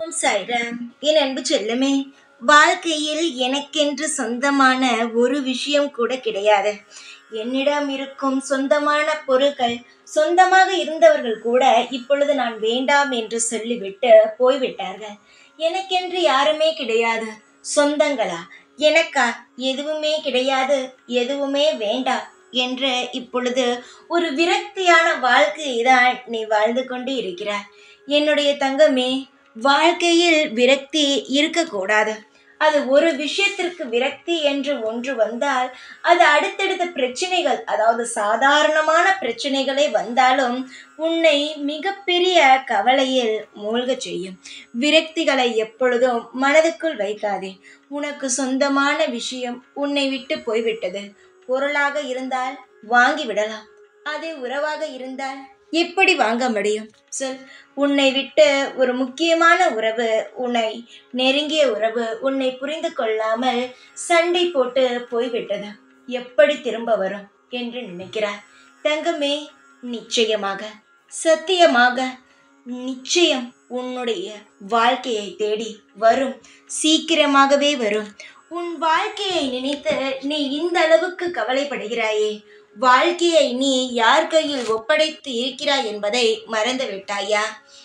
ஓம் சாய்ராம் என் அன்பு செல்லமே வாழ்க்கையில் எனக்கென்று சொந்தமான ஒரு விஷயம் கூட கிடையாது என்னிடம் இருக்கும் சொந்தமான பொருட்கள் சொந்தமாக இருந்தவர்கள் கூட இப்பொழுது நான் வேண்டாம் என்று சொல்லிவிட்டு போய்விட்டார்கள் எனக்கென்று யாருமே கிடையாது சொந்தங்களா எனக்கா எதுவுமே கிடையாது எதுவுமே வேண்டாம் என்று இப்பொழுது ஒரு விரக்தியான வாழ்க்கையை தான் நீ வாழ்ந்து கொண்டு இருக்கிறாய் என்னுடைய தங்கமே வாழ்க்கையில் விரக்தி இருக்கக்கூடாது அது ஒரு விஷயத்திற்கு விரக்தி என்று ஒன்று வந்தால் அது அடுத்தடுத்த பிரச்சனைகள் அதாவது சாதாரணமான பிரச்சனைகளே வந்தாலும் உன்னை மிகப்பெரிய கவலையில் மூழ்கச் செய்யும் விரக்திகளை எப்பொழுதும் மனதுக்குள் வைக்காதே உனக்கு சொந்தமான விஷயம் உன்னை விட்டு போய்விட்டது பொருளாக இருந்தால் வாங்கி விடலாம் அது உறவாக இருந்தால் எப்படி வாங்க முடியும் சொல் உன்னை விட்டு ஒரு முக்கியமான உறவு உன்னை நெருங்கிய உறவு உன்னை புரிந்து கொள்ளாமல் சண்டை போட்டு போய்விட்டது எப்படி திரும்ப வரும் என்று நினைக்கிறார் தங்கமே நிச்சயமாக சத்தியமாக நிச்சயம் உன்னுடைய வாழ்க்கையை தேடி வரும் சீக்கிரமாகவே வரும் உன் வாழ்க்கையை நினைத்து நீ இந்த அளவுக்கு கவலைப்படுகிறாயே வாழ்க்கையை நீ யார் கையில் ஒப்படைத்து இருக்கிறாய் என்பதை மறந்து விட்டாயா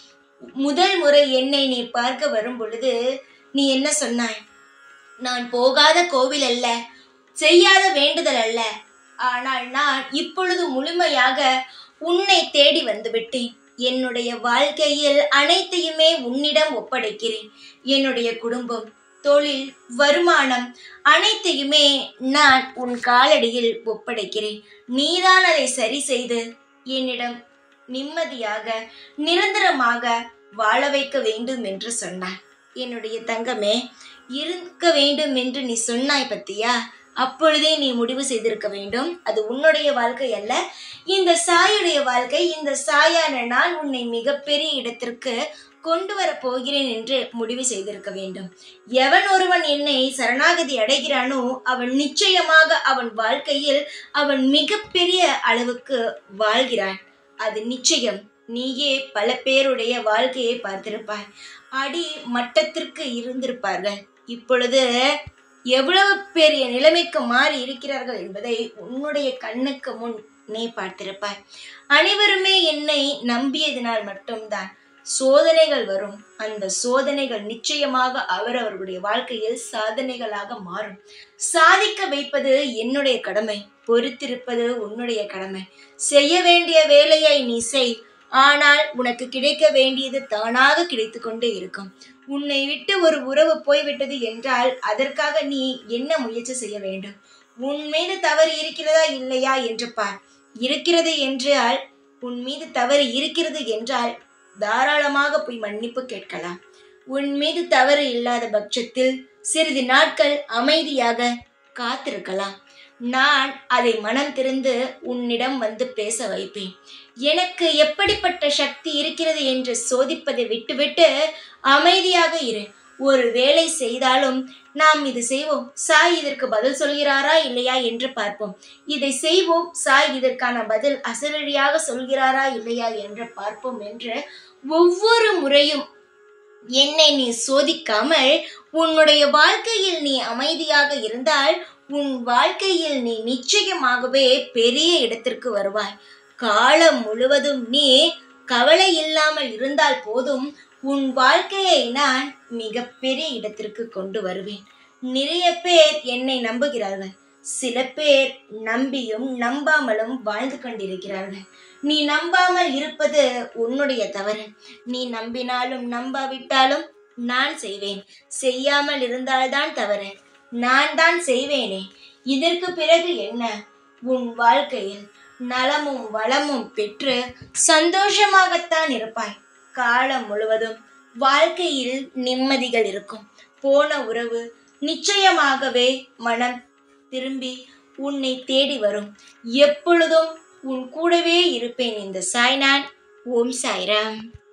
முதல் முறை என்னை நீ பார்க்க வரும் பொழுது நீ என்ன சொன்னாய் நான் போகாத கோவில் அல்ல செய்யாத வேண்டுதல் அல்ல ஆனால் நான் இப்பொழுது முழுமையாக உன்னை தேடி வந்து விட்டேன் என்னுடைய வாழ்க்கையில் அனைத்தையுமே உன்னிடம் ஒப்படைக்கிறேன் என்னுடைய குடும்பம் தொழில் வருமானம் அனைத்தையுமே நான் உன் காலடியில் ஒப்படைக்கிறேன் நீதான் அதை சரி செய்து என்னிடம் நிம்மதியாக நிரந்தரமாக வாழ வைக்க வேண்டும் என்று சொன்னாய் என்னுடைய தங்கமே இருக்க வேண்டும் என்று நீ சொன்னாய் பத்தியா அப்பொழுதே நீ முடிவு செய்திருக்க வேண்டும் அது உன்னுடைய வாழ்க்கை அல்ல இந்த சாயுடைய வாழ்க்கை இந்த சாயான நான் உன்னை மிகப்பெரிய இடத்திற்கு கொண்டு வரப் போகிறேன் என்று முடிவு செய்திருக்க வேண்டும் எவன் ஒருவன் என்னை சரணாகதி அடைகிறானோ அவன் நிச்சயமாக அவன் வாழ்க்கையில் அவன் மிகப்பெரிய அளவுக்கு வாழ்கிறான் அது நிச்சயம் நீயே பல பேருடைய வாழ்க்கையை பார்த்திருப்பாய் அடி மட்டத்திற்கு இருந்திருப்பார்கள் இப்பொழுது எவ்வளவு பெரிய நிலைமைக்கு மாறி இருக்கிறார்கள் என்பதை உன்னுடைய கண்ணுக்கு முன் நீ பார்த்திருப்பாய் அனைவருமே என்னை நம்பியதினால் மட்டும்தான் சோதனைகள் வரும் அந்த சோதனைகள் நிச்சயமாக அவரவர்களுடைய வாழ்க்கையில் சாதனைகளாக மாறும் சாதிக்க வைப்பது என்னுடைய கடமை பொறுத்திருப்பது உன்னுடைய கடமை செய்ய வேண்டிய வேலையை நீ செய் ஆனால் உனக்கு கிடைக்க வேண்டியது தானாக கிடைத்து கொண்டே இருக்கும் உன்னை விட்டு ஒரு உறவு போய்விட்டது என்றால் அதற்காக நீ என்ன முயற்சி செய்ய வேண்டும் உன் மீது தவறு இருக்கிறதா இல்லையா என்று பார் இருக்கிறது என்றால் உன் மீது தவறு இருக்கிறது என்றால் தாராளமாக போய் மன்னிப்பு கேட்கலாம் உன் மீது தவறு இல்லாத பட்சத்தில் சிறிது நாட்கள் அமைதியாக காத்திருக்கலாம் நான் அதை மனம் திறந்து உன்னிடம் வந்து பேச வைப்பேன் எனக்கு எப்படிப்பட்ட சக்தி இருக்கிறது என்று சோதிப்பதை விட்டுவிட்டு அமைதியாக இரு ஒரு வேலை செய்தாலும் நாம் இது செய்வோம் சாய் இதற்கு பதில் சொல்கிறாரா இல்லையா என்று பார்ப்போம் இதை செய்வோம் சாய் இதற்கான பதில் அசரடியாக சொல்கிறாரா இல்லையா என்று பார்ப்போம் என்று ஒவ்வொரு முறையும் என்னை நீ சோதிக்காமல் உன்னுடைய வாழ்க்கையில் நீ அமைதியாக இருந்தால் உன் வாழ்க்கையில் நீ நிச்சயமாகவே பெரிய இடத்திற்கு வருவாய் காலம் முழுவதும் நீ கவலை இல்லாமல் இருந்தால் போதும் உன் வாழ்க்கையை நான் மிகப்பெரிய இடத்திற்கு கொண்டு வருவேன் நிறைய பேர் என்னை நம்புகிறார்கள் சில பேர் நம்பியும் நம்பாமலும் வாழ்ந்து கொண்டிருக்கிறார்கள் நீ நம்பாமல் இருப்பது உன்னுடைய தவறு நீ நம்பினாலும் நம்பாவிட்டாலும் நான் செய்வேன் செய்யாமல் இருந்தால்தான் தவறு நான் தான் செய்வேனே இதற்கு பிறகு என்ன உன் வாழ்க்கையில் நலமும் வளமும் பெற்று சந்தோஷமாகத்தான் இருப்பாய் காலம் முழுவதும் வாழ்க்கையில் நிம்மதிகள் இருக்கும் போன உறவு நிச்சயமாகவே மனம் திரும்பி உன்னை தேடி வரும் எப்பொழுதும் உன் கூடவே இருப்பேன் இந்த சாய்நான் ஓம் சாய்ராம்